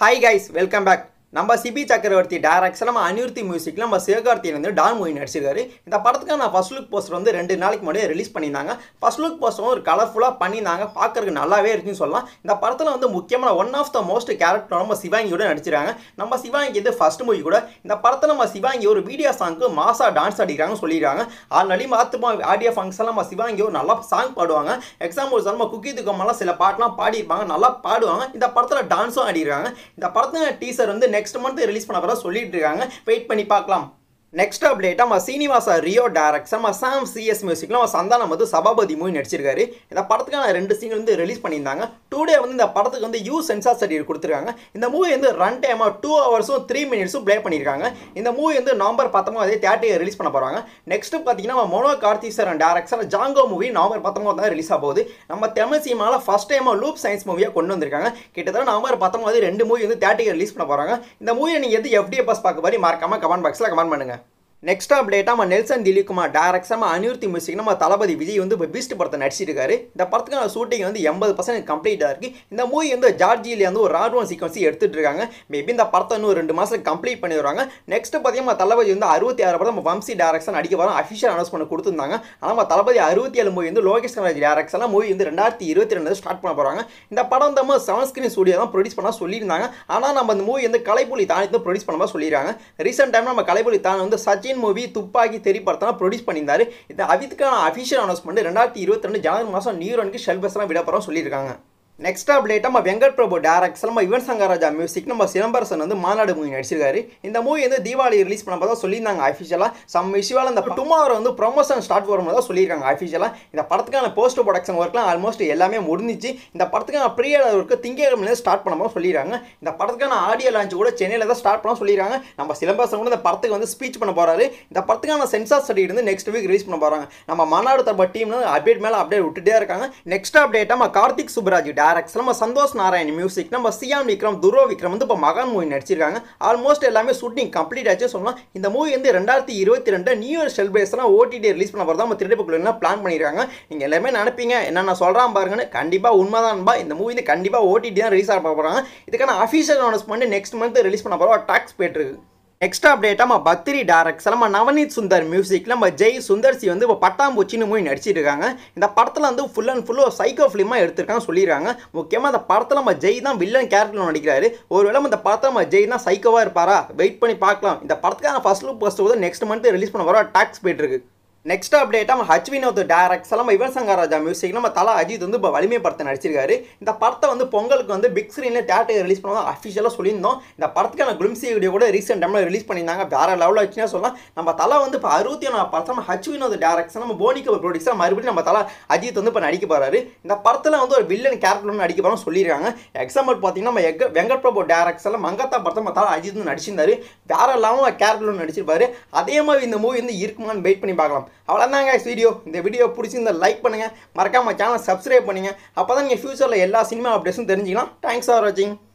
hi guys welcome back நம்ம Sibi Chakravarthy direction நம்ம அனிருத்தி மியூசிக்கில் நம்ம சிவகார்த்தியன் வந்து டான் மூவி நடிச்சிருக்காரு இந்த படத்துக்கு நான் ஃபர்ஸ்ட் லுக் போஸ்டர் வந்து ரெண்டு நாளைக்கு முன்னாடி ரிலீஸ் பண்ணியிருந்தாங்க ஃபர்ஸ்ட் லுக் போஸ்டர் ஒரு கலர்ஃபுல்லாக பண்ணியிருந்தாங்க பார்க்கறதுக்கு நல்லாவே இருக்குன்னு சொல்லலாம் இந்த படத்தில் வந்து முக்கியமான one of the most character நம்ம சிவாங்கியோட நடிச்சிருக்காங்க நம்ம சிவாங்கி இது ஃபர்ஸ்ட் மூவி கூட இந்த படத்தில் நம்ம சிவாங்கி ஒரு வீடியோ சாங்க்கு மாசா டான்ஸ் ஆடிக்கிறாங்கன்னு சொல்லியிருக்காங்க ஆல்ரெடி மாத்துமா ஆடியோ ஃபங்க்ஷன் நம்ம சிவாங்கி ஒரு நல்லா சாங் பாடுவாங்க எக்ஸாம்பிள் நம்ம குக்கி துக்கமெல்லாம் சில பாட்டெலாம் பாடியிருப்பாங்க நல்லா பாடுவாங்க இந்த படத்தில் டான்ஸும் ஆடிருக்காங்க இந்த படத்தில் டீசர் வந்து நெக்ஸ்ட் மந்த் ரிலீஸ் பண்ண போகிறதா சொல்லிட்டு இருக்காங்க வெயிட் பண்ணி பார்க்கலாம் நெக்ஸ்ட் அப்டேட் நம்ம சீனிவாசா ரியோ டேரக்டர் நம்ம சாம் சிஎஸ் மியூசிக்கில் நம்ம சந்தானம் வந்து சபாபதி மூவி நடிச்சிருக்காரு இந்த படத்துக்கான ரெண்டு சிங்கிள் வந்து ரிலீஸ் பண்ணியிருந்தாங்க டூ டே வந்து இந்த படத்துக்கு வந்து யூ சென்சார் சர்டிஃபிகேட் கொடுத்துருக்காங்க இந்த மூவி வந்து ரன் டைமாக டூ ஹவர்ஸும் த்ரீ மினிட்ஸும் ப்ளே பண்ணியிருக்காங்க இந்த மூவி வந்து நவம்பர் பத்தொம்பது தேட்டர் ரிலீஸ் பண்ண போகிறாங்க நெக்ஸ்ட் பார்த்தீங்கன்னா நம்ம மோனோ கார்த்திசரன் டேரக்டர் ஜாங்கோ மூவி நவம்பர் பத்தொம்பது தான் ரிலீஸ் ஆக போகுது நம்ம தமிழ் சினிமாவில் ஃபஸ்ட் டைமாக லூப் சயின்ஸ் மூவியாக கொண்டு வந்திருக்காங்க கிட்டத்தட்ட நவம்பர் பத்தொம்பது ரெண்டு மூவி வந்து தேட்டர் ரிலீஸ் பண்ண போகிறாங்க இந்த மூவியை நீங்கள் எது எஃப்டிஏ பாஸ் பார்க்க மாதிரி மறக்காம கமெண்ட் பாக்ஸில் கமெண்ட் பண்ணுங்கள் நெக்ஸ்ட் அப்டேட்டாக நம்ம நெல்சன் திலீப்குமார் டேரக்டர் நம்ம அனிருத்தி மியூசிக் நம்ம தளபதி விஜய் வந்து இப்போ பீஸ்ட் படத்தை நடிச்சிருக்காரு இந்த படத்துக்கான ஷூட்டிங் வந்து எண்பது பர்சன்ட் கம்ப்ளீட்டாக இருக்குது இந்த மூவி வந்து ஜார்ஜியில் வந்து ஒரு ராட்வன் சீக்வன்ஸ் எடுத்துட்டு இருக்காங்க மேபி இந்த படத்தை இன்னும் ரெண்டு மாதம் கம்ப்ளீட் பண்ணிடுவாங்க நெக்ஸ்ட் பார்த்தீங்கன்னா தளபதி வந்து அறுபத்தி ஆறு படம் நம்ம வம்சி டேரக்ஷன் அடிக்க வரோம் அஃபிஷியல் அனௌன்ஸ்மெண்ட் கொடுத்துருந்தாங்க ஆனால் நம்ம தளபதி அறுபத்தி ஏழு மூவி வந்து லோகேஷ் கனராஜ் டேரக்ஷன்லாம் மூவி வந்து ரெண்டாயிரத்தி இருபத்தி ரெண்டு ஸ்டார்ட் பண்ண போகிறாங்க இந்த படம் நம்ம செவன் ஸ்கிரீன் ஸ்டுடியோ தான் ப்ரொடியூஸ் பண்ண சொல்லியிருந்தாங்க ஆனால் நம்ம இந்த மூவி வந்து கலைப்புலி தானி தான் ப்ரொடியூஸ் பண்ண சொல்லியிருக்காங்க ரீசெண்ட் டைம் நம்ம கலைப்புலி தானி வந்து சச்சின் மூவி துப்பாக்கி தெரி படத்தெல்லாம் ப்ரொடியூஸ் பண்ணியிருந்தாரு இந்த அதுக்கான அஃபிஷியல் அனௌன்ஸ்மெண்ட் ரெண்டாயிரத்தி இருபத்தி ரெண்டு ஜனவரி மாதம் நியூ இயர்க்கு ஷெல்பஸ்லாம் விட போகிறோம் சொல்லியிருக்காங்க நெக்ஸ்ட் அப்டேட் நம்ம வெங்கட் பிரபு டேரக்டர் நம்ம யுவன் சங்கராஜா மியூசிக் நம்ம சிலம்பரசன் வந்து மாநாடு மூவி நடிச்சிருக்காரு இந்த மூவி வந்து தீபாவளி ரிலீஸ் பண்ண தான் சொல்லியிருந்தாங்க அஃபிஷியலாக சம் விஷுவல் இந்த டுமாரோ வந்து ப்ரொமோஷன் ஸ்டார்ட் வரும் தான் சொல்லியிருக்காங்க அஃபிஷியலாக இந்த படத்துக்கான போஸ்ட் ப்ரொடக்ஷன் ஒர்க்லாம் ஆல்மோஸ்ட் எல்லாமே முடிஞ்சிச்சு இந்த படத்துக்கான ப்ரீயர் ஒர்க்கு திங்கக்கிழமையில ஸ்டார்ட் பண்ண சொல்லியிருக்காங்க இந்த படத்துக்கான ஆடியோ லான்ச் கூட சென்னையில் தான் ஸ்டார்ட் பண்ண சொல்லியிருக்காங்க நம்ம சிலம்பரசன் கூட இந்த படத்துக்கு வந்து ஸ்பீச் பண்ண போறாரு இந்த படத்துக்கான சென்சார் ஸ்டடி வந்து நெக்ஸ்ட் வீக் ரிலீஸ் பண்ண போறாங்க நம்ம மாநாடு தரப்ப டீம் அப்டேட் மேலே அப்டேட் விட்டுட்டே இருக்காங்க நெக்ஸ்ட் அப்டேட் நம்ம கார்த்திக் சுப்ராஜ் டேரக்டர் நம்ம சந்தோஷ் நாராயண் மியூசிக் நம்ம சியான் விக்ரம் துருவ விக்ரம் வந்து இப்போ மகான் மூவி நடிச்சிருக்காங்க ஆல்மோஸ்ட் எல்லாமே ஷூட்டிங் கம்ப்ளீட் ஆச்சு சொல்லலாம் இந்த மூவி வந்து ரெண்டாயிரத்தி இருபத்தி ரெண்டு நியூ இயர் செலிப்ரேஷனாக ஓடிடி ரிலீஸ் பண்ண போகிறதா நம்ம திருடப்புக்குள்ள பிளான் பண்ணியிருக்காங்க நீங்கள் எல்லாமே நினைப்பீங்க என்ன நான் சொல்கிறான் பாருங்கன்னு கண்டிப்பாக உண்மைதான்பா இந்த மூவி வந்து கண்டிப்பாக ஓடிடி தான் ரிலீஸ் ஆக போகிறாங்க இதுக்கான official announcement next month release பண்ண போகிறோம் டாக்ஸ் போயிட்டுருக்கு நெக்ஸ்ட் அப்டேட்டாக நம்ம பக்திரி டேரக்டர் நம்ம நவநீத் சுந்தர் மியூசிக்கில் நம்ம ஜெய் சுந்தர்சி வந்து இப்போ பட்டாம்பூச்சின்னு மூவி நடிச்சிட்டு இருக்காங்க இந்த படத்தில் வந்து ஃபுல் அண்ட் ஃபுல்லு சைக்கோ ஃபிலிமாக எடுத்திருக்காங்க சொல்லியிருக்காங்க முக்கியமாக அந்த படத்தில் நம்ம ஜெய் தான் வில்லன் கேரக்டர் நடிக்கிறாரு ஒருவேளை இந்த படத்தில் நம்ம ஜெய் தான் சைக்கோவாக இருப்பாரா வெயிட் பண்ணி பார்க்கலாம் இந்த படத்துக்கான ஃபர்ஸ்ட் லுக் போஸ்ட் வந்து நெக்ஸ்ட் மந்த் ரிலீஸ் பண்ண வர டாக்ஸ் போயிட்டு இருக்கு நெக்ஸ்ட் அப்டேட் நம்ம ஹச் வினோத் டேரக்டர் நம்ம யுவன் சங்கர் ராஜா மியூசிக் நம்ம தலா அஜித் வந்து இப்போ வலிமை படத்தை நடிச்சிருக்காரு இந்த படத்தை வந்து பொங்கலுக்கு வந்து பிக் ஸ்க்ரீனில் தேட்டர் ரிலீஸ் பண்ணுவோம் அஃபிஷியலாக சொல்லியிருந்தோம் இந்த படத்துக்கான குளிம்சி வீடியோ கூட ரீசெண்ட் டைமில் ரிலீஸ் பண்ணியிருந்தாங்க வேற லெவலில் வச்சுன்னா சொல்லலாம் நம்ம தலா வந்து இப்போ அறுபத்தி ஒன்றா படத்தை நம்ம ஹச் வினோத் டேரக்டர் நம்ம போனிக்கு ப்ரொடியூசர் மறுபடியும் நம்ம தலா அஜித் வந்து இப்போ நடிக்க போறாரு இந்த படத்தில் வந்து ஒரு வில்லன் கேரக்டர் வந்து நடிக்க போகிறோம் சொல்லியிருக்காங்க எக்ஸாம்பிள் பார்த்தீங்கன்னா நம்ம எக் வெங்கட் பிரபு டேரக்டர் மங்கத்தா படத்தை நம்ம தலா அஜித் வந்து நடிச்சிருந்தாரு வேற இல்லாமல் கேரக்டர் நடிச்சிருப்பாரு அதே மாதிரி இந்த மூவி வந்து இருக்குமான்னு வெயிட் பண்ணி பார்க்கலாம் அவ்வளோதாங்க வீடியோ இந்த வீடியோ பிடிச்சிருந்தா லைக் பண்ணுங்கள் மறக்காம சேனல் சப்ஸ்கிரைப் பண்ணுங்கள் அப்போ தான் நீங்கள் ஃபியூச்சரில் எல்லா சினிமா அப்டேட்ஸும் தெரிஞ்சுக்கலாம் தேங்க்ஸ் ஃபார் வாட்சிங்